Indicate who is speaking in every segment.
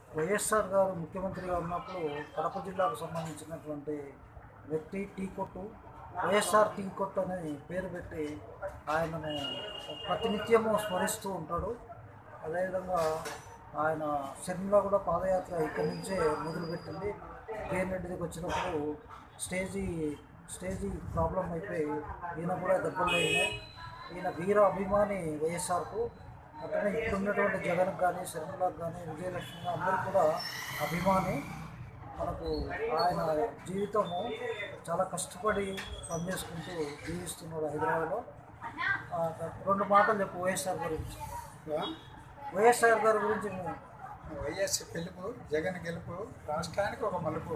Speaker 1: వైఎస్ఆర్ గారు ముఖ్యమంత్రిగా ఉన్నప్పుడు కడప జిల్లాకు సంబంధించినటువంటి వ్యక్తి టీ కొట్టు వైఎస్ఆర్ టీ కొట్టు అనే పేరు పెట్టి ఆయనను ప్రతినిత్యము స్మరిస్తూ ఉంటాడు అదేవిధంగా ఆయన శర్మిల కూడా పాదయాత్ర ఇక్కడి నుంచే మొదలుపెట్టింది కేఎన్ రెడ్డి దగ్గరికి వచ్చినప్పుడు స్టేజీ స్టేజీ ప్రాబ్లం అయిపోయి ఈయన కూడా దెబ్బలు తగినాయి ఈయన వీర అభిమాని వైఎస్ఆర్కు అట్లనే ఇప్పుడున్నటువంటి జగన్కి కానీ శర్మిలకు కానీ విజయలక్ష్మి అందరూ కూడా అభిమాని మనకు ఆయన జీవితము చాలా కష్టపడి పనిచేసుకుంటూ జీవిస్తున్నాడు హైదరాబాద్లో ఆ, రెండు మాటలు చెప్పు వైఎస్ఆర్ గురించి వైఎస్ఆర్ గారి గురించి నువ్వు
Speaker 2: వైఎస్ పిలుపు జగన్ గెలుపు రాష్ట్రానికి ఒక మలుపు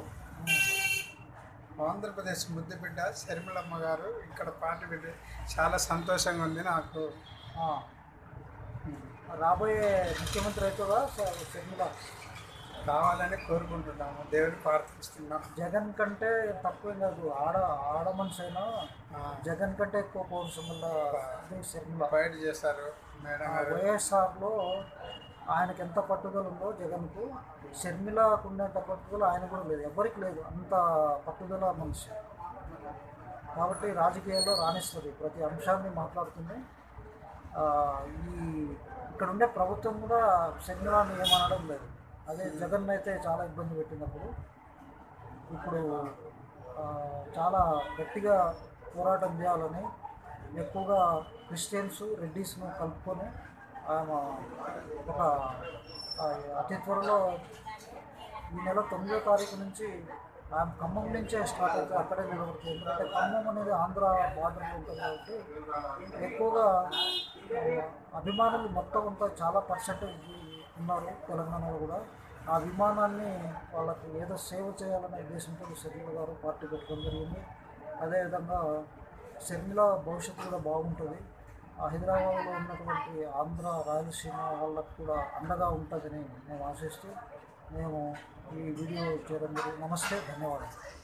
Speaker 2: ఆంధ్రప్రదేశ్ ముద్దుబిడ్డ శర్మిలమ్మ గారు ఇక్కడ పార్టీ పెట్టి చాలా సంతోషంగా ఉంది నాకు
Speaker 1: ఆ, రాబోయే ముఖ్యమంత్రి అవుతుందా స- శర్మిల
Speaker 2: కావాలని కోరుకుంటున్నాము దేవుని ప్రార్థిస్తున్నాం
Speaker 1: జగన్ కంటే తక్కువేం కాదు ఆడ ఆడ మనిషి అయినా
Speaker 2: ఆ,
Speaker 1: జగన్ కంటే ఎక్కువ పౌరుషముల ఇది శర్మిల
Speaker 2: ఫైట్ చేశారు మేడం
Speaker 1: ఆ
Speaker 2: గారు
Speaker 1: వైఎస్ఆర్లో ఆయనకి ఎంత పట్టుదల ఉందో జగన్కు షర్మిలకు ఉన్నంత పట్టుదల ఆయన కూడా లేదు ఎవరికి లేదు అంత పట్టుదల మనిషి కాబట్టి రాజకీయాల్లో రాణిస్తుంది ప్రతి అంశాన్ని మాట్లాడుతుంది ఆ, ఈ ఇక్కడ ఉండే ప్రభుత్వం కూడా షర్మిలాని ఏమనడం లేదు అదే జగన్ అయితే చాలా ఇబ్బంది పెట్టినప్పుడు ఇప్పుడు ఆ, చాలా గట్టిగా పోరాటం చేయాలని ఎక్కువగా క్రిస్టియన్స్ రెడ్డిస్ను కలుపుకొని ఆమె ఒక ఆ, అతి త్వరలో ఈ నెల తొమ్మిదో తారీఖు నుంచి ఆమె ఖమ్మం నుంచే స్టార్ట్ అవుతుంది అక్కడే నిలబడుతుంది ఎందుకంటే ఖమ్మం అనేది ఆంధ్ర బార్డర్లో ఉంటుంది కాబట్టి ఎక్కువగా ఆ, అభిమానులు మొత్తం అంతా చాలా పర్సెంటేజ్ ఉన్నారు తెలంగాణలో కూడా ఆ అభిమానాన్ని వాళ్ళకి ఏదో సేవ చేయాలనే ఉద్దేశంతో షర్మిల గారు పార్టీ పెట్టుకోవడం జరిగింది అదేవిధంగా షర్మిల భవిష్యత్తు కూడా బాగుంటుంది ఆ హైదరాబాద్లో ఉన్నటువంటి ఆంధ్ర రాయలసీమ వాళ్ళకు కూడా అండగా ఉంటుందని మేము ఆశిస్తూ మేము ఈ వీడియో చేయడం జరిగింది నమస్తే ధన్యవాదాలు